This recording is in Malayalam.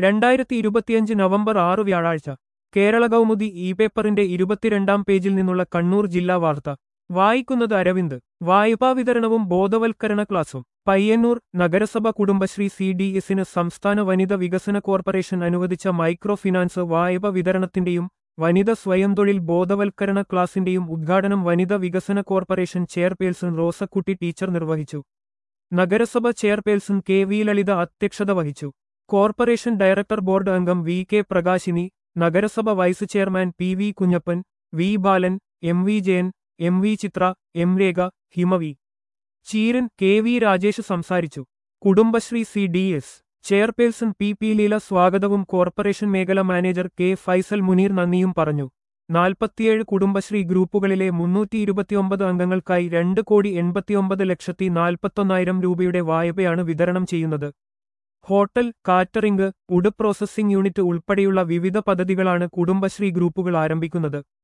രണ്ടായിരത്തി ഇരുപത്തിയഞ്ച് നവംബർ ആറ് വ്യാഴാഴ്ച കേരള കൗമുദി ഇ പേപ്പറിന്റെ ഇരുപത്തിരണ്ടാം പേജിൽ നിന്നുള്ള കണ്ണൂർ ജില്ലാ വാർത്ത വായിക്കുന്നത് അരവിന്ദ് വായ്പാ വിതരണവും ബോധവൽക്കരണ ക്ലാസും പയ്യന്നൂർ നഗരസഭ കുടുംബശ്രീ സി ഡി എസിന് സംസ്ഥാന വനിത വികസന കോർപ്പറേഷൻ അനുവദിച്ച മൈക്രോ ഫിനാൻസ് വായ്പ വിതരണത്തിന്റെയും വനിത സ്വയം തൊഴിൽ ബോധവൽക്കരണ ക്ലാസിന്റെയും ഉദ്ഘാടനം വനിത വികസന കോർപ്പറേഷൻ ചെയർപേഴ്സൺ റോസക്കുട്ടി ടീച്ചർ നിർവഹിച്ചു നഗരസഭ ചെയർപേഴ്സൺ കെ വി ലളിത അധ്യക്ഷത വഹിച്ചു കോർപ്പറേഷൻ ഡയറക്ടർ ബോർഡ് അംഗം വി കെ പ്രകാശിനി നഗരസഭ vice chairman P V Kunhappan V Balan M V Jayan M V Chithra M Rekha Himavi Cheeran K V Rajesh സംസാരിച്ചു Kudumbashree C D S chairperson P P Leela സ്വാഗതവും കോർപ്പറേഷൻ മേഖല മാനേജർ കെ ഫൈസൽ മുനീർ നന്ദിയും പറഞ്ഞു നാൽപ്പത്തിയേഴ് കുടുംബശ്രീ ഗ്രൂപ്പുകളിലെ മുന്നൂറ്റി ഇരുപത്തിയൊമ്പത് അംഗങ്ങൾക്കായി രണ്ട് കോടി എൺപത്തിയൊമ്പത് ലക്ഷത്തി നാൽപ്പത്തൊന്നായിരം രൂപയുടെ വായ്പയാണ് വിതരണം ചെയ്യുന്നത് hotel catering food processing unit ഉൾപ്പെടെയുള്ള വിവിധ പദ്ധതികളാണ് കുടുംബശ്രീ ഗ്രൂപ്പുകൾ ആരംഭിക്കുന്നത്